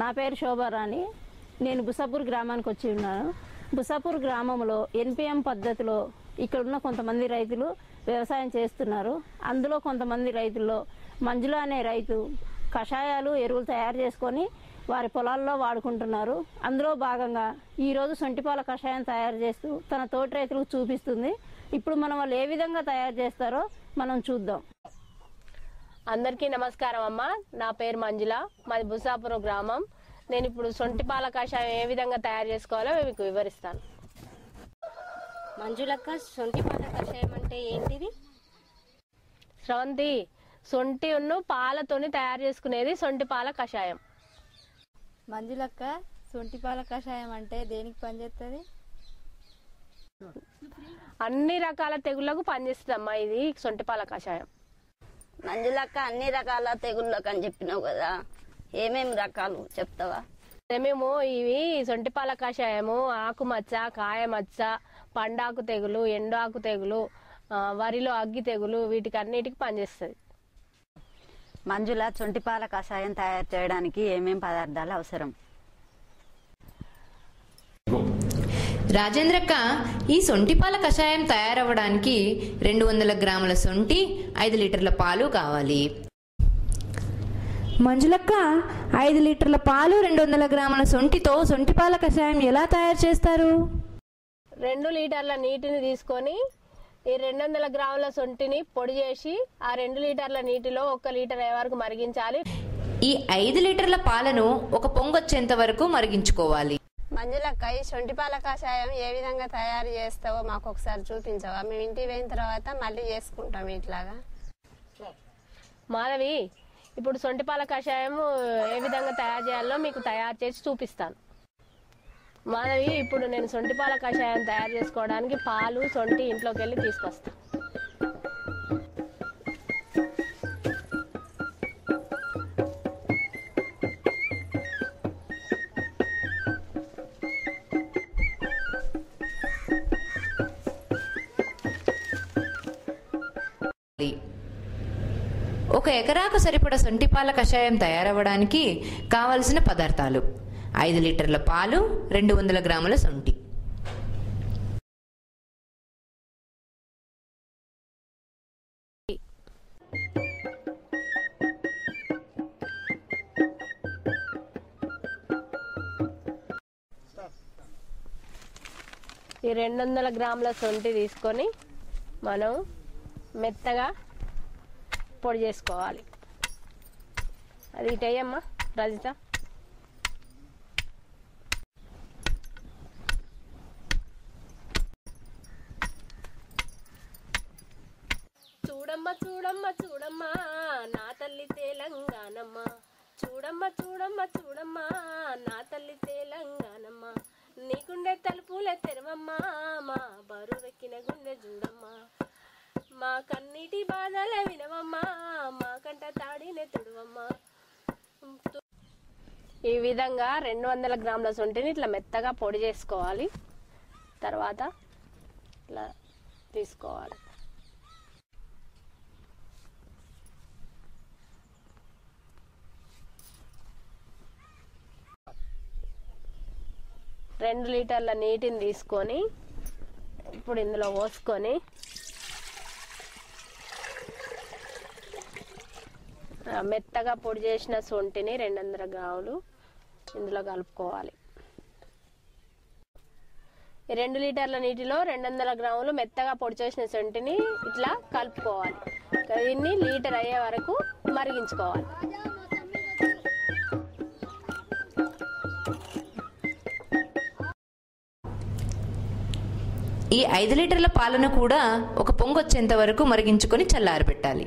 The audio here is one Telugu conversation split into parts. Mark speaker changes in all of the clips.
Speaker 1: నా పేరు శోభారాణి నేను బుసాపూర్ గ్రామానికి వచ్చి ఉన్నాను బుసాపూర్ గ్రామంలో ఎన్పిఎం పద్ధతిలో ఇక్కడ ఉన్న కొంతమంది రైతులు వ్యవసాయం చేస్తున్నారు అందులో కొంతమంది రైతుల్లో మంజుల అనే రైతు కషాయాలు ఎరువులు తయారు చేసుకొని వారి పొలాల్లో వాడుకుంటున్నారు అందులో భాగంగా ఈరోజు సొంటిపాల కషాయం తయారు చేస్తూ తన తోటి రైతులకు చూపిస్తుంది ఇప్పుడు మనం వాళ్ళు ఏ విధంగా తయారు చేస్తారో మనం చూద్దాం
Speaker 2: అందరికీ నమస్కారం అమ్మ నా పేరు మంజుల మాది బుసాపురం గ్రామం నేను ఇప్పుడు సొంటి పాల కషాయం ఏ విధంగా తయారు చేసుకోవాలో మీకు వివరిస్తాను
Speaker 3: మంజులక్క సొంటి పాల కషాయం అంటే ఏంటిది
Speaker 2: శ్రవంతి సొంటి ఉన్ను పాలతోని తయారు చేసుకునేది సొంటి పాల కషాయం
Speaker 4: మంజులక్క సొంటి పాల కషాయం అంటే దేనికి పనిచేస్తుంది
Speaker 2: అన్ని రకాల తెగుళ్లకు పనిచేస్తుందమ్మా ఇది సొంటి పాల కషాయం
Speaker 5: మంజులక్క అన్ని రకాల తెగుళ్ళకు అని చెప్పినావు కదా ఏమేమి రకాలు చెప్తావా
Speaker 2: అదే మేము ఇవి సొంటి పాల కషాయము ఆకుమచ్చ కాయమచ్చ పండాకు తెగులు ఎండాకు తెగులు ఆ, వరిలో అగ్గి తెగులు వీటికి అన్నిటికి పనిచేస్తుంది
Speaker 6: మంజుల చొంటిపాల కషాయం తయారు చేయడానికి ఏమేం పదార్థాలు అవసరం
Speaker 7: రాజేంద్రక్క ఈ సొంటిపాల కషాయం తయారవ్వడానికి రెండు వందల గ్రాముల సొంటి ఐదు లీటర్ల పాలు కావాలి మంజులక్క ఐదు లీటర్ల పాలు రెండు వందల గ్రాముల సొంటితో సొంటిపాల కషాయం ఎలా తయారు చేస్తారు
Speaker 2: రెండు లీటర్ల నీటిని తీసుకొని ఈ రెండు వందల గ్రాముల సొంటిని పొడి చేసి ఆ రెండు లీటర్ల నీటిలో ఒక లీటర్ అయ్యే వరకు మరిగించాలి
Speaker 7: ఈ ఐదు లీటర్ల పాలను ఒక పొంగొచ్చేంత వరకు మరిగించుకోవాలి
Speaker 5: మంజులక్క ఈ శొంఠిపాల కషాయం ఏ విధంగా తయారు చేస్తావో మాకు ఒకసారి చూపించవా మేము ఇంటికి పోయిన తర్వాత మళ్ళీ చేసుకుంటాం ఇట్లాగా
Speaker 2: మాధవి ఇప్పుడు సొంటిపాల కషాయం ఏ విధంగా తయారు చేయాలో మీకు తయారు చేసి చూపిస్తాను మాధవి ఇప్పుడు నేను సొంటిపాల కషాయం తయారు చేసుకోవడానికి పాలు సొంటి ఇంట్లోకి వెళ్ళి తీసుకొస్తాను
Speaker 7: ఒక ఎకరాకు సరిపడ సొంటిపాల కషాయం తయారవ్వడానికి కావలసిన పదార్థాలు ఐదు లీటర్ల పాలు రెండు వందల గ్రాముల సొంటి
Speaker 2: ఈ రెండు వందల గ్రాముల సొంటి తీసుకొని మనం మెత్తగా పొడి చేసుకోవాలి అది ఇటయ్యమ్మా రజిత చూడమ్మ చూడమ్మ చూడమ్మ నా తల్లి తెలంగాణమ్మ చూడమ్మ చూడమ్మ చూడమ్మ నా తల్లి తెలంగాణమ్మ నీకుండే తలుపులే తెరవమ్మా మా బరువెక్కిన గుండె చూడమ్మా మా కన్నీటి బాధలే వినవమ్మా మా కంట తాడినే తుడవమ్మా ఈ విధంగా రెండు వందల గ్రాముల సొంటిని ఇట్లా మెత్తగా పొడి చేసుకోవాలి తర్వాత ఇట్లా తీసుకోవాలి రెండు లీటర్ల నీటిని తీసుకొని ఇప్పుడు ఇందులో పోసుకొని ఆ, మెత్తగా పొడి చేసిన సొంటిని రెండు వందల గ్రాములు ఇందులో కలుపుకోవాలి ఈ రెండు లీటర్ల నీటిలో రెండు వందల గ్రాములు మెత్తగా పొడి చేసిన సొంటిని ఇట్లా కలుపుకోవాలి దీన్ని లీటర్ అయ్యే వరకు మరిగించుకోవాలి
Speaker 7: ఈ ఐదు లీటర్ల పాలను కూడా ఒక పొంగొచ్చేంత వరకు మరిగించుకొని చల్లారబెట్టాలి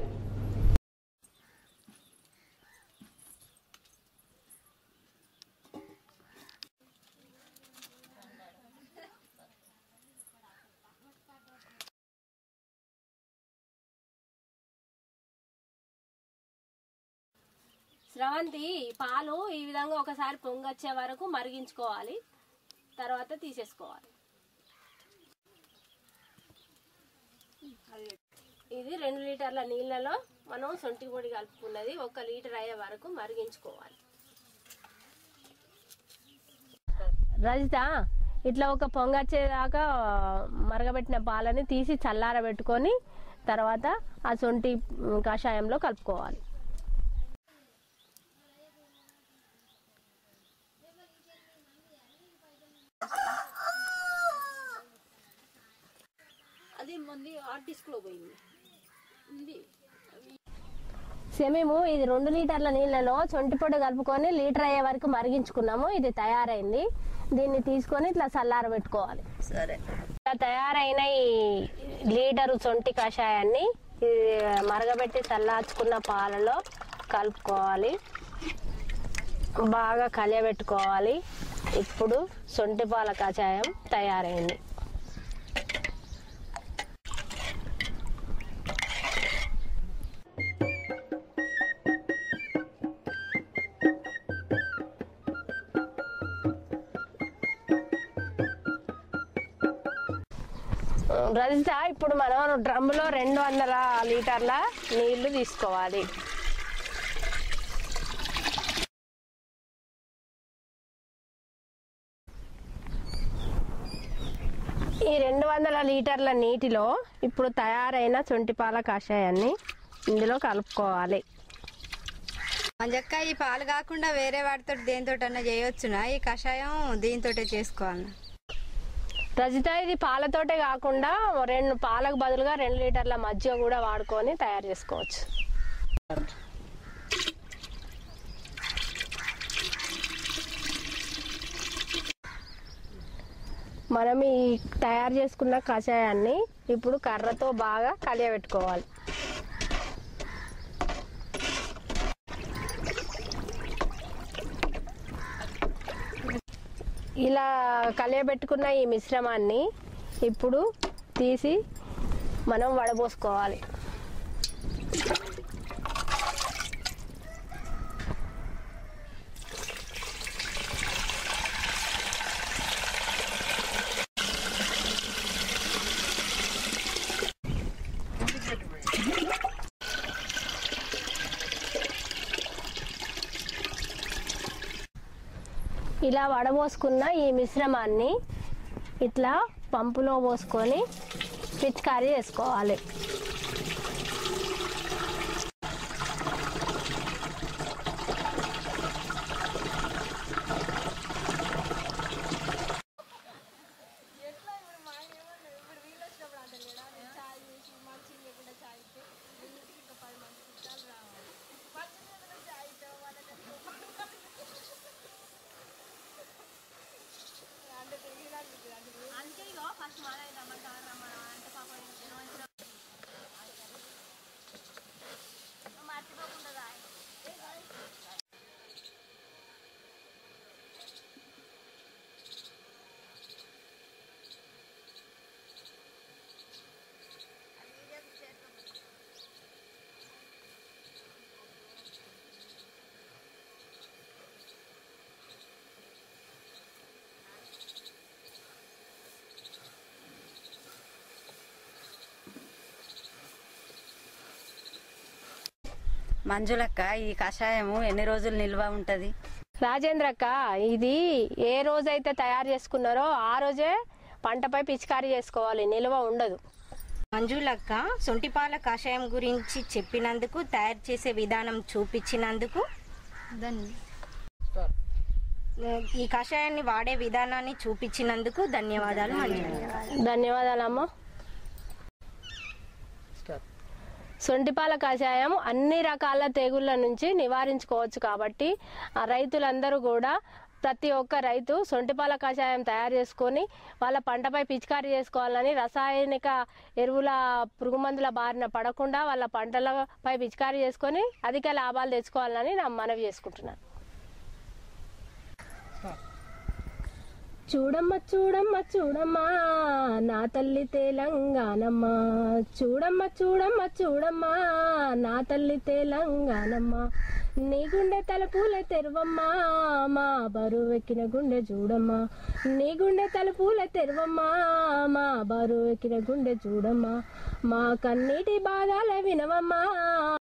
Speaker 2: స్రవంతి పాలు ఈ విధంగా ఒకసారి పొంగొచ్చే వరకు మరిగించుకోవాలి తర్వాత తీసేసుకోవాలి ఇది రెండు లీటర్ల నీళ్ళలో మనం సొంటి పొడి కలుపుకున్నది ఒక లీటర్ అయ్యే వరకు మరిగించుకోవాలి రజిత ఇట్లా ఒక పొంగచ్చేదాకా మరగబెట్టిన పాలని తీసి చల్లారబెట్టుకొని తర్వాత ఆ సొంటి ఉమ్, కషాయంలో కలుపుకోవాలి
Speaker 1: అది మంది హార్డ్ డిస్క్లో పోయింది ఉంది
Speaker 2: సెమీము ఇది రెండు లీటర్ల నీళ్ళలో చొంటి పొడి కలుపుకొని లీటర్ అయ్యే వరకు మరిగించుకున్నాము ఇది తయారైంది దీన్ని తీసుకొని ఇట్లా చల్లారబెట్టుకోవాలి
Speaker 6: సరే
Speaker 2: ఇలా తయారైన ఈ లీటరు సొంటి కషాయాన్ని ఇది మరగబెట్టి చల్లార్చుకున్న పాలలో కలుపుకోవాలి బాగా కలియబెట్టుకోవాలి ఇప్పుడు సొంటి పాల కషాయం తయారైంది రజిత ఇప్పుడు మనం డ్రమ్ములో రెండు వందల లీటర్ల నీళ్లు తీసుకోవాలి ఈ రెండు వందల లీటర్ల నీటిలో ఇప్పుడు తయారైన సొంటిపాల కషాయాన్ని ఇందులో కలుపుకోవాలి
Speaker 4: మంజక్క ఈ పాలు కాకుండా వేరే వాటితో దేనితో అన్నా చేయొచ్చునా ఈ కషాయం దీంతోటే చేసుకోవాలి
Speaker 2: రజిత ఇది పాలతోటే కాకుండా రెండు పాలకు బదులుగా రెండు లీటర్ల మజ్జిగ కూడా వాడుకొని తయారు చేసుకోవచ్చు మనం ఈ తయారు చేసుకున్న కషాయాన్ని ఇప్పుడు కర్రతో బాగా కలియబెట్టుకోవాలి ఇలా కలియబెట్టుకున్న ఈ మిశ్రమాన్ని ఇప్పుడు తీసి మనం వడబోసుకోవాలి ఇలా వడబోసుకున్న ఈ మిశ్రమాన్ని ఇట్లా పంపులో పోసుకొని పిచికారీ చేసుకోవాలి
Speaker 6: మంజులక్క ఈ కషాయము ఎన్ని రోజులు నిల్వ ఉంటది
Speaker 2: రాజేంద్రక్క ఇది ఏ రోజైతే తయారు చేసుకున్నారో ఆ రోజే పంటపై పిచికారీ చేసుకోవాలి నిల్వ ఉండదు
Speaker 3: మంజులక్క సొంటిపాల కషాయం గురించి చెప్పినందుకు తయారు చేసే విధానం చూపించినందుకు
Speaker 4: దాన్ని
Speaker 3: ఈ కషాయాన్ని వాడే విధానాన్ని చూపించినందుకు ధన్యవాదాలు మంజులక్క
Speaker 2: ధన్యవాదాలమ్మా సొంటిపాల కషాయం అన్ని రకాల తెగుళ్ళ నుంచి నివారించుకోవచ్చు కాబట్టి ఆ రైతులందరూ కూడా ప్రతి ఒక్క రైతు సొంటిపాల కషాయం తయారు చేసుకొని వాళ్ళ పంటపై పిచికారీ చేసుకోవాలని రసాయనిక ఎరువుల పురుగుమందుల బారిన పడకుండా వాళ్ళ పంటలపై పిచికారీ చేసుకొని అధిక లాభాలు తెచ్చుకోవాలని నా మనవి చేసుకుంటున్నాను చూడమ్మ చూడమ్మ చూడమ్మా నా తల్లి తెలంగాణమ్మ చూడమ్మ చూడమ్మ చూడమ్మా నా తల్లి తెలంగాణమ్మ నీ గుండె తలుపుల తెరవమ్మా మా బరువెక్కిన గుండె చూడమ్మా నీ గుండె తలుపుల తెరవమ్మా మా బరువెక్కిన గుండె చూడమ్మా మా కన్నీటి బాధల వినవమ్మా